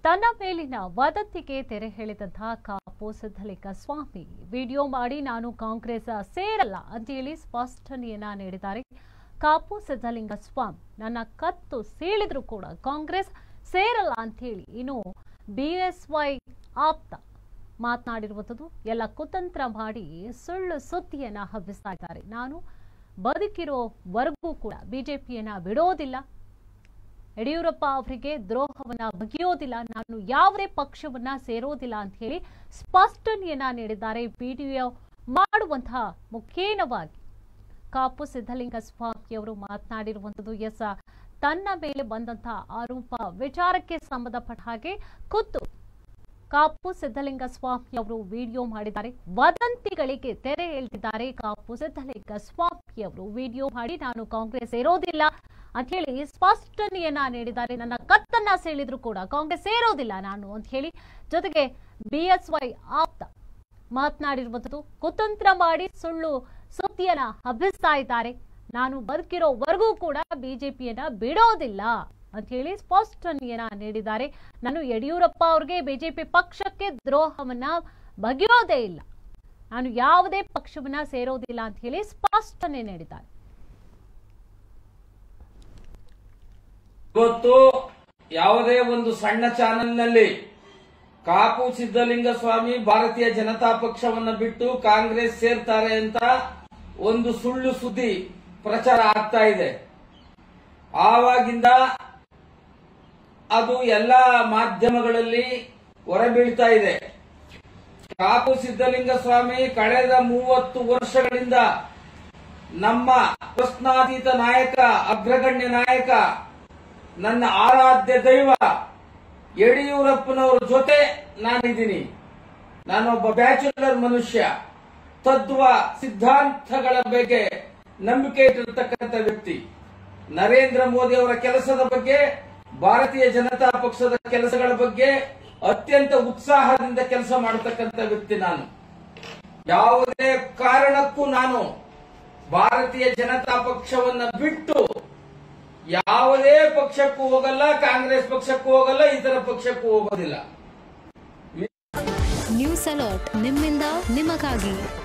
ತನ್ನ ಮೇಲಿನ ವದಂತಿಗೆ ತೆರೆ ಎಳೆದಂತಹ ಕಾಪು ಸಿದ್ದಲಿಂಗ ಸ್ವಾಮಿ ವಿಡಿಯೋ ಮಾಡಿ ನಾನು ಕಾಂಗ್ರೆಸ್ ಸೇರಲ್ಲ ಅಂತೇಳಿ ಸ್ಪಷ್ಟನೆಯನ್ನ ನೀಡಿದ್ದಾರೆ ಕಾಪು ಸಿದ್ದಲಿಂಗ ಸ್ವಾಮಿ ನನ್ನ ಕತ್ತು ಸೀಳಿದ್ರು ಕೂಡ ಕಾಂಗ್ರೆಸ್ ಸೇರಲ್ಲ ಅಂತೇಳಿ ಇನ್ನು ಬಿಎಸ್ವೈ ಆಪ್ತ ಮಾತನಾಡಿರುವಂಥದ್ದು ಎಲ್ಲ ಕುತಂತ್ರ ಮಾಡಿ ಸುಳ್ಳು ಸುದ್ದಿಯನ್ನ ಹಬ್ಬಿಸ್ತಾ ಇದ್ದಾರೆ ನಾನು ಬದುಕಿರೋವರೆಗೂ ಕೂಡ ಬಿಜೆಪಿಯನ್ನ ಬಿಡೋದಿಲ್ಲ ಯಡಿಯೂರಪ್ಪ ಅವರಿಗೆ ದ್ರೋಹವನ್ನ ಬಗೆಯೋದಿಲ್ಲ ನಾನು ಯಾವುದೇ ಪಕ್ಷವನ್ನ ಸೇರೋದಿಲ್ಲ ಅಂತ ಹೇಳಿ ಸ್ಪಷ್ಟನೆಯನ್ನ ನೀಡಿದ್ದಾರೆ ವಿಡಿಯೋ ಮಾಡುವಂತಹ ಮುಖೇನವಾಗಿ ಕಾಪು ಸಿದ್ದಲಿಂಗ ಸ್ವಾಮಿಯವರು ಮಾತನಾಡಿರುವಂಥದ್ದು ಎಸ್ ತನ್ನ ಮೇಲೆ ಬಂದಂತಹ ಆರೋಪ ವಿಚಾರಕ್ಕೆ ಸಂಬಂಧಪಟ್ಟ ಹಾಗೆ ಖುದ್ದು ಕಾಪು ಸಿದ್ದಲಿಂಗ ಸ್ವಾಮಿ ಅವರು ವಿಡಿಯೋ ಮಾಡಿದ್ದಾರೆ ವದಂತಿಗಳಿಗೆ ತೆರೆ ಎಳೆದಿದ್ದಾರೆ ಕಾಪು ಸಿದ್ದಲಿಂಗ ಸ್ವಾಮಿ ಅವರು ವಿಡಿಯೋ ಮಾಡಿ ನಾನು ಕಾಂಗ್ರೆಸ್ ಸೇರೋದಿಲ್ಲ ಅಂತ ಹೇಳಿ ಸ್ಪಷ್ಟನೆಯನ್ನ ನೀಡಿದ್ದಾರೆ ನನ್ನ ಕತ್ತನ್ನ ಸೆಳೆದ್ರು ಕೂಡ ಕಾಂಗ್ರೆಸ್ ಸೇರೋದಿಲ್ಲ ನಾನು ಅಂತ ಹೇಳಿ ಜೊತೆಗೆ ಬಿಎಸ್ವೈ ಆಪ್ತ ಮಾತನಾಡಿರುವಂಥದ್ದು ಕುತಂತ್ರ ಮಾಡಿ ಸುಳ್ಳು ಸುದ್ದಿಯನ್ನ ಹಬ್ಬಿಸ್ತಾ ಇದ್ದಾರೆ ನಾನು ಬದುಕಿರೋವರೆಗೂ ಕೂಡ ಬಿಜೆಪಿಯನ್ನ ಬಿಡೋದಿಲ್ಲ ಅಂತ ಹೇಳಿ ಸ್ಪಷ್ಟನೆಯನ್ನ ನೀಡಿದ್ದಾರೆ ನಾನು ಯಡಿಯೂರಪ್ಪ ಅವ್ರಿಗೆ ಬಿಜೆಪಿ ಪಕ್ಷಕ್ಕೆ ದ್ರೋಹವನ್ನ ಬಗೆಯೋದೇ ಇಲ್ಲ ನಾನು ಯಾವುದೇ ಪಕ್ಷವನ್ನ ಸೇರೋದಿಲ್ಲ ಅಂತ ಹೇಳಿ ಸ್ಪಷ್ಟನೆ ನೀಡಿದ್ದಾರೆ ಇವತ್ತು ಯಾವುದೇ ಒಂದು ಸಣ್ಣ ಚಾನೆಲ್ನಲ್ಲಿ ಕಾಪು ಸಿದ್ದಲಿಂಗ ಸ್ವಾಮಿ ಭಾರತೀಯ ಜನತಾ ಪಕ್ಷವನ್ನ ಬಿಟ್ಟು ಕಾಂಗ್ರೆಸ್ ಸೇರ್ತಾರೆ ಅಂತ ಒಂದು ಸುಳ್ಳು ಸುದ್ದಿ ಪ್ರಚಾರ ಆಗ್ತಾ ಇದೆ ಆವಾಗಿಂದ ಅದು ಎಲ್ಲ ಮಾಧ್ಯಮಗಳಲ್ಲಿ ಹೊರಬೀಳ್ತಾ ಇದೆ ಕಾಪು ಸಿದ್ದಲಿಂಗ ಸ್ವಾಮಿ ಕಳೆದ ಮೂವತ್ತು ವರ್ಷಗಳಿಂದ ನಮ್ಮ ಪ್ರಶ್ನಾತೀತ ನಾಯಕ ಅಗ್ರಗಣ್ಯ ನಾಯಕ ನನ್ನ ಆರಾಧ್ಯ ದೈವ ಯಡಿಯೂರಪ್ಪನವರ ಜೊತೆ ನಾನಿದ್ದೀನಿ ನಾನೊಬ್ಬ ಬ್ಯಾಚುಲರ್ ಮನುಷ್ಯ ತತ್ವ ಸಿದ್ಧಾಂತಗಳ ಬಗ್ಗೆ ನಂಬಿಕೆ ಇಟ್ಟಿರತಕ್ಕಂಥ ವ್ಯಕ್ತಿ ನರೇಂದ್ರ ಮೋದಿ ಅವರ ಕೆಲಸದ ಬಗ್ಗೆ ಭಾರತೀಯ ಜನತಾ ಪಕ್ಷದ ಕೆಲಸಗಳ ಬಗ್ಗೆ ಅತ್ಯಂತ ಉತ್ಸಾಹದಿಂದ ಕೆಲಸ ಮಾಡತಕ್ಕಂಥ ವ್ಯಕ್ತಿ ನಾನು ಯಾವುದೇ ಕಾರಣಕ್ಕೂ ನಾನು ಭಾರತೀಯ ಜನತಾ ಪಕ್ಷವನ್ನ ಬಿಟ್ಟು ಯಾವುದೇ ಪಕ್ಷಕ್ಕೂ ಹೋಗಲ್ಲ ಕಾಂಗ್ರೆಸ್ ಪಕ್ಷಕ್ಕೂ ಹೋಗಲ್ಲ ಇತರ ಪಕ್ಷಕ್ಕೂ ಹೋಗೋದಿಲ್ಲ ನ್ಯೂಸ್ ಅಲರ್ಟ್ ನಿಮ್ಮಿಂದ ನಿಮಗಾಗಿ